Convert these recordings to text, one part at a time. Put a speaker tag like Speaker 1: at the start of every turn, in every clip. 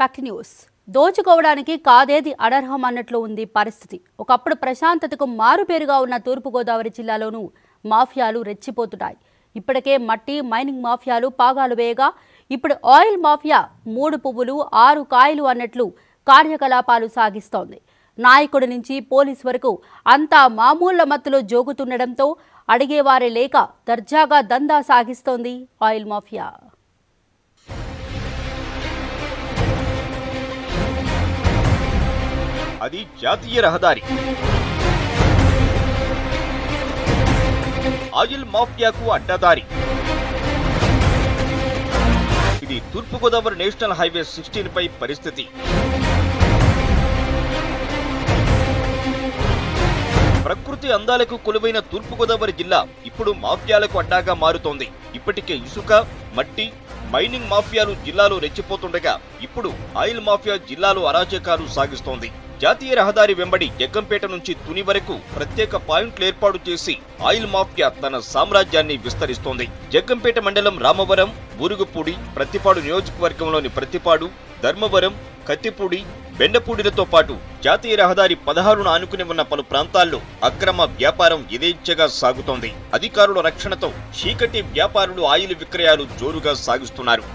Speaker 1: back to news దోచుకోవడానికి కాదేది అనర్హం అన్నట్లు ఉంది పరిస్థితి ఒకప్పుడు ప్రశాంతతకు మారుపేరుగా ఉన్న తూర్పుగోదావరి జిల్లాలోనూ మాఫియాలు రెచ్చిపోతున్నాయి ఇప్పటికే మట్టి మైనింగ్ మాఫియాలు పాగాలు వేయగా ఇప్పుడు ఆయిల్ మాఫియా మూడు పువ్వులు ఆరు కాయలు అన్నట్లు కార్యకలాపాలు సాగిస్తోంది నాయకుడి నుంచి పోలీస్ వరకు అంతా మామూళ్ల మత్తులో జోగుతుండడంతో అడిగేవారే లేక దర్జాగా దందా సాగిస్తోంది ఆయిల్ మాఫియా
Speaker 2: అది జాతీయ రహదారి ఆయిల్ మాఫియాకు అడ్డదారి ఇది తూర్పుగోదావరి నేషనల్ హైవే సిక్స్టీన్ పై పరిస్థితి ప్రకృతి అందాలకు కొలువైన తూర్పుగోదావరి జిల్లా ఇప్పుడు మాఫియాలకు అడ్డాగా మారుతోంది ఇప్పటికే ఇసుక మట్టి మైనింగ్ మాఫియాలు జిల్లాలో రెచ్చిపోతుండగా ఇప్పుడు ఆయిల్ మాఫియా జిల్లాలో అరాచకాలు సాగిస్తోంది జాతీయ రహదారి వెంబడి జగ్గంపేట నుంచి తుని వరకు ప్రత్యేక పాయింట్లు ఏర్పాటు చేసి ఆయిల్ మాఫియా తన సామ్రాజ్యాన్ని విస్తరిస్తోంది జగ్గంపేట మండలం రామవరం బూరుగుపూడి ప్రతిపాడు నియోజకవర్గంలోని ప్రతిపాడు ధర్మవరం కత్తిపూడి బెండపూడిలతో పాటు జాతీయ రహదారి పదహారును ఆనుకుని ఉన్న పలు ప్రాంతాల్లో అక్రమ వ్యాపారం యథేచ్ఛగా సాగుతోంది అధికారుల రక్షణతో చీకటి వ్యాపారులు ఆయిల్ విక్రయాలు జోరుగా సాగిస్తున్నారు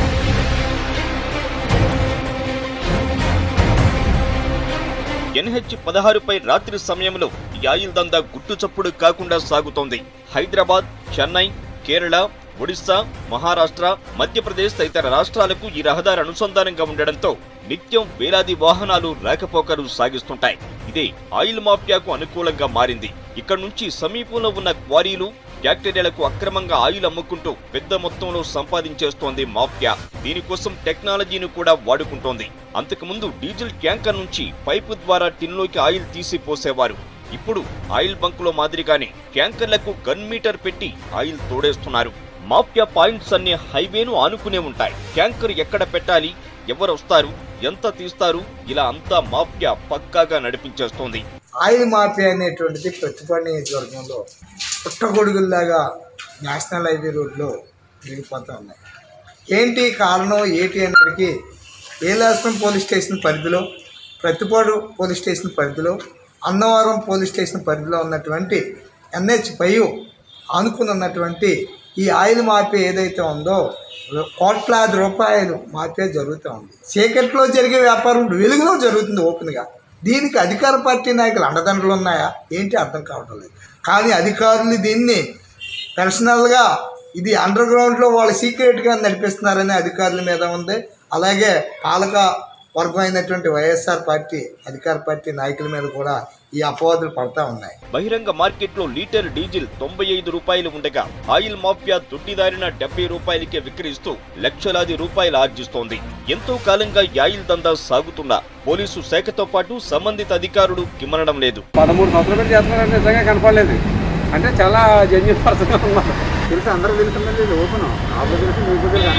Speaker 2: ఎన్హెచ్ పదహారుపై రాత్రి సమయంలో ఈ ఆయిల్ దందా గుట్టు చప్పుడు కాకుండా సాగుతోంది హైదరాబాద్ చెన్నై కేరళ ఒడిశా మహారాష్ట్ర మధ్యప్రదేశ్ తదితర రాష్ట్రాలకు ఈ రహదారి అనుసంధానంగా ఉండడంతో నిత్యం వేలాది వాహనాలు రాకపోకలు సాగిస్తుంటాయి ఇదే ఆయిల్ మాఫియాకు అనుకూలంగా మారింది ఇక్కడ నుంచి సమీపంలో ఉన్న క్వారీలు ఫ్యాక్టరీలకు అక్రమంగా ఆయిల్ అమ్ముకుంటూ పెద్ద మొత్తంలో సంపాదించేస్తోంది మాఫియా దీనికోసం టెక్నాలజీని కూడా వాడుకుంటోంది అంతకుముందు డీజిల్ ట్యాంకర్ నుంచి పైపు ద్వారా టిన్లోకి ఆయిల్ తీసి పోసేవారు ఇప్పుడు ఆయిల్ బంకులో మాదిరిగానే ట్యాంకర్లకు గన్ మీటర్ పెట్టి ఆయిల్ తోడేస్తున్నారు మాఫియా పాయింట్స్ అన్ని హైవేను ఆనుకునే ఉంటాయి ట్యాంకర్ ఎక్కడ పెట్టాలి ఎవరు వస్తారు ఎంత తీస్తారు ఇలా అంతా మాఫియా పక్కాగా నడిపించేస్తోంది
Speaker 3: ఆయిల్ మాఫియా అనేటువంటిది ప్రతిపాడు నియోజకవర్గంలో పుట్టగొడుగుల్లాగా నేషనల్ హైవే రోడ్లో వెళ్ళిపోతూ ఉన్నాయి ఏంటి కారణం ఏంటి అనేటికి ఏలాస్తం పోలీస్ స్టేషన్ పరిధిలో ప్రతిపాడు పోలీస్ స్టేషన్ పరిధిలో అన్నవరం పోలీస్ స్టేషన్ పరిధిలో ఉన్నటువంటి ఎన్హెచ్ ఫైవ్ ఆనుకుని ఉన్నటువంటి ఈ ఆయిల్ మాఫియా ఏదైతే ఉందో కోట్లాది రూపాయలు మాఫియా జరుగుతూ ఉంది చీకట్లో జరిగే వ్యాపారం వెలుగులో జరుగుతుంది ఓపెన్గా దీనికి అధికార పార్టీ నాయకులు అండదండలు ఉన్నాయా ఏంటి అర్థం కావటం లేదు కానీ అధికారులు దీన్ని పర్సనల్గా ఇది అండర్ గ్రౌండ్లో వాళ్ళు సీక్రెట్గా నడిపిస్తున్నారనే అధికారుల మీద ఉంది అలాగే పాలక వర్గం అయినటువంటి వైఎస్ఆర్ పార్టీ అధికార పార్టీ నాయకుల మీద కూడా ఈ అపవాదులు పడతా ఉన్నాయి
Speaker 2: బహిరంగ మార్కెట్లో లీటర్ డీజిల్ తొంభై ఐదు రూపాయలు ఉండగా ఆయిల్ మాఫియా దుడ్డిదారిన డెబ్బై రూపాయలకే విక్రయిస్తూ లక్షలాది రూపాయలు ఆర్జిస్తోంది ఎంతో కాలంగా ఈ ఆయిల్ దందా సాగుతున్న పోలీసు శాఖతో పాటు సంబంధిత అధికారులు కిమనడం లేదు
Speaker 4: పదమూడు సంవత్సరాలు పెట్టి చేస్తున్నారంటే నిజంగా కనపడలేదు అంటే చాలా జెన్యున్ పర్సన్ ఉన్నారు తెలుసు అందరూ తెలుస్తుందండి ఇది ఓపెన్ నాకు తెలుసు మీకు తెలుసు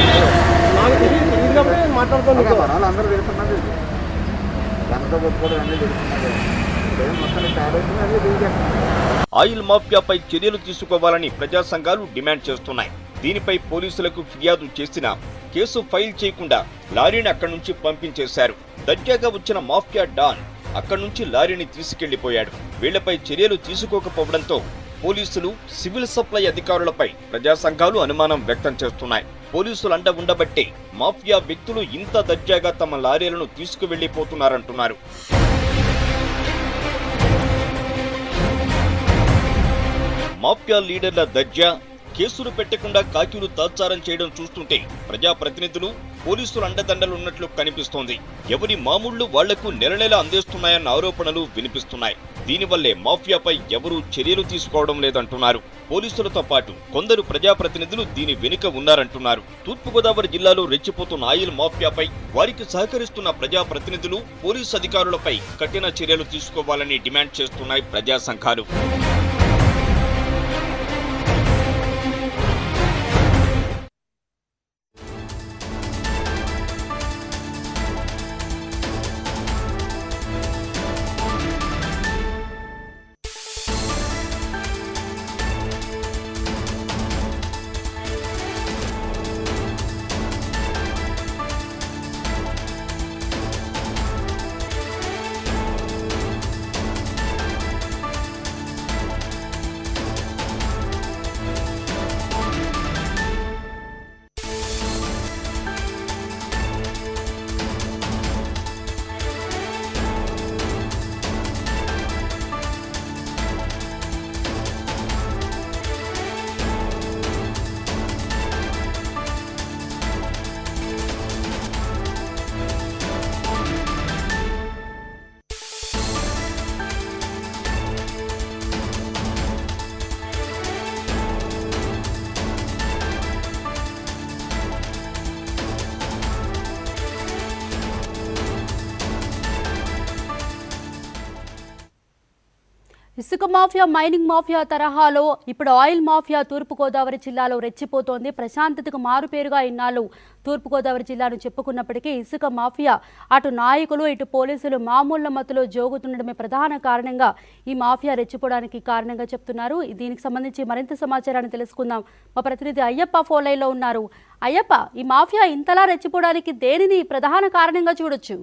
Speaker 4: అందరూ తెలుసు మాట్లాడుకోవాలి అందరూ తెలుస్తున్నది గంటతో కొట్టుకోవడం అన్నీ తెలుస్తున్నది ఇప్పుడేం మొత్తం స్టార్ట్ అవుతుంది అది దిగేస్తుంది
Speaker 2: ఆయిల్ మాఫియాపై చర్యలు తీసుకోవాలని ప్రజా సంఘాలు డిమాండ్ చేస్తున్నాయి దీనిపై పోలీసులకు ఫిర్యాదు చేసినా కేసు ఫైల్ చేయకుండా లారీని అక్కడి నుంచి పంపించేశారు దర్జాగా వచ్చిన మాఫియా డాన్ అక్కడి నుంచి లారీని తీసుకెళ్లిపోయాడు వీళ్లపై చర్యలు తీసుకోకపోవడంతో పోలీసులు సివిల్ సప్లై అధికారులపై ప్రజా సంఘాలు అనుమానం వ్యక్తం చేస్తున్నాయి పోలీసులు అండ ఉండబట్టే మాఫియా వ్యక్తులు ఇంత దర్జాగా తమ లారీలను తీసుకువెళ్లిపోతున్నారంటున్నారు మాఫియా లీడర్ల దర్జా కేసులు పెట్టకుండా కాకీలు తాత్సారం చేయడం చూస్తుంటే ప్రజాప్రతినిధులు పోలీసులు అండదండలున్నట్లు కనిపిస్తోంది ఎవరి మామూళ్లు వాళ్లకు నెల నెల అందేస్తున్నాయన్న ఆరోపణలు వినిపిస్తున్నాయి దీనివల్లే మాఫియాపై ఎవరూ చర్యలు తీసుకోవడం లేదంటున్నారు పోలీసులతో పాటు కొందరు ప్రజాప్రతినిధులు దీని వెనుక ఉన్నారంటున్నారు తూర్పుగోదావరి జిల్లాలో రెచ్చిపోతున్న ఆయిల్ మాఫియాపై వారికి సహకరిస్తున్న ప్రజాప్రతినిధులు పోలీసు అధికారులపై కఠిన చర్యలు తీసుకోవాలని డిమాండ్ చేస్తున్నాయి ప్రజా సంఘాలు
Speaker 1: ఇసుక మాఫియా మైనింగ్ మాఫియా తరహాలో ఇప్పుడు ఆయిల్ మాఫియా తూర్పుగోదావరి జిల్లాలో రెచ్చిపోతోంది ప్రశాంతతకు మారుపేరుగా ఇన్నాళ్ళు తూర్పుగోదావరి జిల్లాను చెప్పుకున్నప్పటికీ ఇసుక మాఫియా అటు నాయకులు ఇటు పోలీసులు మామూళ్ల మత్తులో జోగుతుండడమే ప్రధాన కారణంగా ఈ మాఫియా రెచ్చిపోవడానికి కారణంగా చెప్తున్నారు దీనికి సంబంధించి మరింత సమాచారాన్ని తెలుసుకుందాం మా ప్రతినిధి అయ్యప్ప ఫోన్ లైన్లో ఉన్నారు అయ్యప్ప ఈ మాఫియా ఇంతలా రెచ్చిపోవడానికి దేనిని ప్రధాన కారణంగా చూడొచ్చు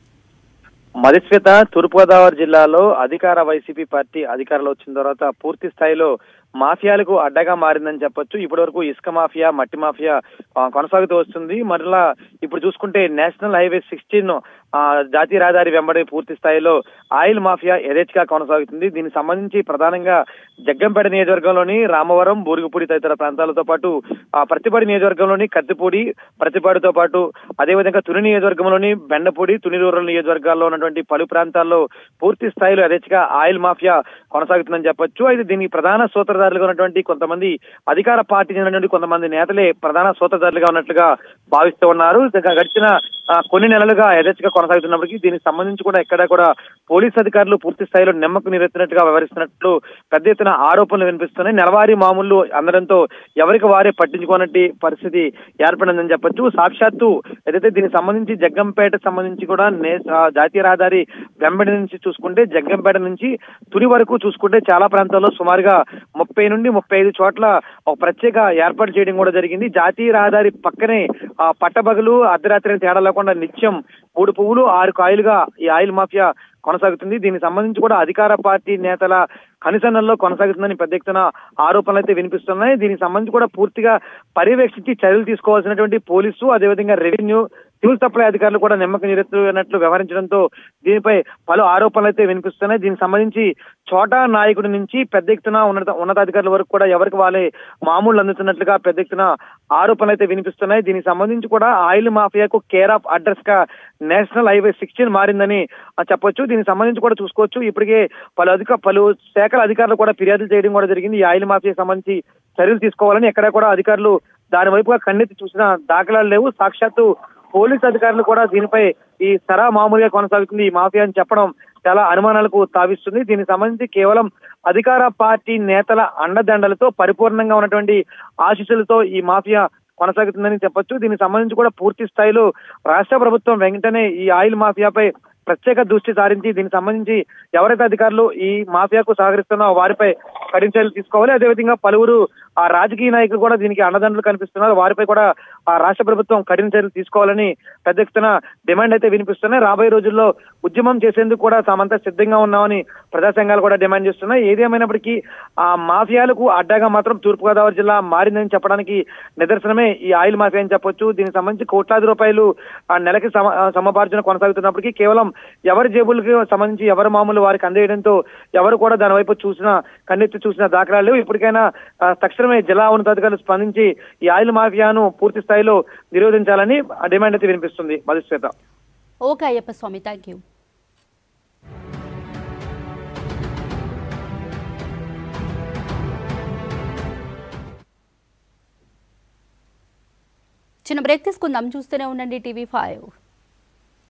Speaker 5: మధుశ్వేత తూర్పుగోదావరి జిల్లాలో అధికార వైసీపీ పార్టీ అధికారంలో వచ్చిన తర్వాత పూర్తి స్థాయిలో మాఫియాలకు అడ్డగా మారిందని చెప్పొచ్చు ఇప్పటి వరకు ఇసుక మాఫియా మట్టి మాఫియా ఆ, కొనసాగుతూ వస్తుంది మరలా ఇప్పుడు చూసుకుంటే నేషనల్ హైవే సిక్స్టీన్ జాతీయ రహదారి వెంబడి పూర్తి స్థాయిలో ఆయిల్ మాఫియా యథేచ్ఛగా కొనసాగుతుంది దీనికి సంబంధించి ప్రధానంగా జగ్గంపేట నియోజకవర్గంలోని రామవరం బూరుగుపూడి తదితర ప్రాంతాలతో పాటు ఆ, ప్రతిపాడు నియోజకవర్గంలోని కత్తిపూడి ప్రతిపాడుతో పాటు అదేవిధంగా తుని నియోజకవర్గంలోని బెండపూడి తుని రూరల్ నియోజకవర్గాల్లో ఉన్నటువంటి పలు ప్రాంతాల్లో పూర్తి స్థాయిలో యథేచ్ఛగా ఆయిల్ మాఫియా కొనసాగుతుందని చెప్పొచ్చు అయితే దీనికి ప్రధాన సూత్రధారులుగా ఉన్నటువంటి కొంతమంది అధికార పార్టీ చెందినటువంటి కొంతమంది నేతలే ప్రధాన సూత్రధారులుగా ఉన్నట్లుగా భావిస్తూ ఉన్నారు ఇక గడిచిన ఆ, కొన్ని నెలలుగా యథేచ్ఛగా కొనసాగుతున్నప్పటికీ దీనికి సంబంధించి కూడా ఎక్కడ కూడా పోలీస్ అధికారులు పూర్తి స్థాయిలో నెమ్మకు నీరెత్తినట్టుగా వ్యవహరిస్తున్నట్లు పెద్ద ఎత్తున ఆరోపణలు వినిపిస్తున్నాయి నెలవారీ మామూలు అందడంతో ఎవరికి వారే పట్టించుకోనట్టి పరిస్థితి ఏర్పడిందని చెప్పొచ్చు సాక్షాత్తు ఏదైతే దీనికి సంబంధించి జగ్గంపేట సంబంధించి కూడా నే ఆ, జాతీయ రహదారి వెంబడి నుంచి చూసుకుంటే జగ్గంపేట నుంచి తుని వరకు చూసుకుంటే చాలా ప్రాంతాల్లో సుమారుగా ముప్పై నుండి ముప్పై ఐదు చోట్ల ఒక ప్రత్యేక ఏర్పాటు చేయడం కూడా జరిగింది జాతీయ రహదారి పక్కనే ఆ, పట్టబగలు అర్ధరాత్రి అని తేడా లేకుండా నిత్యం మూడు పువ్వులు ఆరు కాయలుగా ఈ ఆయిల్ మాఫియా కొనసాగుతుంది దీనికి సంబంధించి కూడా అధికార పార్టీ నేతల కనిసన్నల్లో కొనసాగుతుందని పెద్ద ఎత్తున ఆరోపణలు అయితే వినిపిస్తున్నాయి దీనికి సంబంధించి కూడా పూర్తిగా పర్యవేక్షించి చర్యలు తీసుకోవాల్సినటువంటి పోలీసు అదేవిధంగా రెవెన్యూ సివిల్ సప్లై అధికారులు కూడా నిమ్మక నిరెత్తున్నట్లు వ్యవహరించడంతో దీనిపై పలు ఆరోపణలు అయితే వినిపిస్తున్నాయి దీనికి సంబంధించి చోటా నాయకుడి నుంచి పెద్ద ఎత్తున ఉన్నత ఉన్నతాధికారుల వరకు కూడా ఎవరికి వాళ్ళే మామూలు అందుతున్నట్లుగా పెద్ద ఎత్తున ఆరోపణలు అయితే వినిపిస్తున్నాయి దీనికి సంబంధించి కూడా ఆయిల్ మాఫియాకు కేర్ ఆఫ్ అడ్రస్ గా నేషనల్ హైవే సిక్స్టీన్ మారిందని ఆ, చెప్పొచ్చు దీనికి సంబంధించి కూడా చూసుకోవచ్చు ఇప్పటికే పలు అధిక పలు శాఖల అధికారులు కూడా ఫిర్యాదులు చేయడం కూడా జరిగింది ఈ ఆయిల్ మాఫియాకి సంబంధించి చర్యలు తీసుకోవాలని ఎక్కడ కూడా అధికారులు దాని వైపుగా కన్నెత్తి చూసిన దాఖలాలు లేవు సాక్షాత్తు పోలీస్ అధికారులు కూడా దీనిపై ఈ సరా మామూలుగా కొనసాగుతుంది ఈ మాఫియా అని చెప్పడం చాలా అనుమానాలకు తావిస్తుంది దీనికి సంబంధించి కేవలం అధికార పార్టీ నేతల అండదండలతో పరిపూర్ణంగా ఉన్నటువంటి ఆశీస్సులతో ఈ మాఫియా కొనసాగుతుందని చెప్పొచ్చు దీనికి సంబంధించి కూడా పూర్తి స్థాయిలో రాష్ట్ర ప్రభుత్వం వెంటనే ఈ ఆయిల్ మాఫియాపై ప్రత్యేక దృష్టి సారించి దీనికి సంబంధించి ఎవరైతే అధికారులు ఈ మాఫియాకు సహకరిస్తున్నారో వారిపై కఠిన చర్యలు తీసుకోవాలి అదేవిధంగా పలువురు ఆ రాజకీయ నాయకులు కూడా దీనికి అండదండలు కనిపిస్తున్నారు వారిపై కూడా ఆ రాష్ట్ర ప్రభుత్వం కఠిన చర్యలు తీసుకోవాలని పెద్ద ఎత్తున డిమాండ్ అయితే వినిపిస్తున్నాయి రాబోయే రోజుల్లో ఉద్యమం చేసేందుకు కూడా తామంతా సిద్ధంగా ఉన్నామని ప్రజా సంఘాలు కూడా డిమాండ్ చేస్తున్నాయి ఏదేమైనప్పటికీ ఆ మాఫియాలకు అడ్డాగా మాత్రం తూర్పుగోదావరి జిల్లా మారిందని చెప్పడానికి నిదర్శనమే ఈ ఆయిల్ మాఫియా అని చెప్పొచ్చు దీనికి సంబంధించి కోట్లాది రూపాయలు ఆ నెలకి సమ ఆ సమపార్జన కొనసాగుతున్నప్పటికీ కేవలం ఎవరి జేబులకి సంబంధించి ఎవరి మామూలు వారికి అందజేయడంతో ఎవరు కూడా దాని వైపు చూసిన కన్నెత్తి చూసిన దాఖలాలు లేవు ఇప్పటికైనా ఆ, తక్షణమే జిల్లా ఉన్నతాధికారులు స్పందించి ఈ ఆయిల్ మాఫియాను పూర్తి స్థాయిలో నిరోధించాలని ఆ డిమాండ్ అయితే వినిపిస్తుంది Madhushweta
Speaker 1: okay Ayyappa Swamy thank you చిన్న బ్రేక్ తీసుకుందాం చూస్తూనే ఉండండి టీవీ ఫైవ్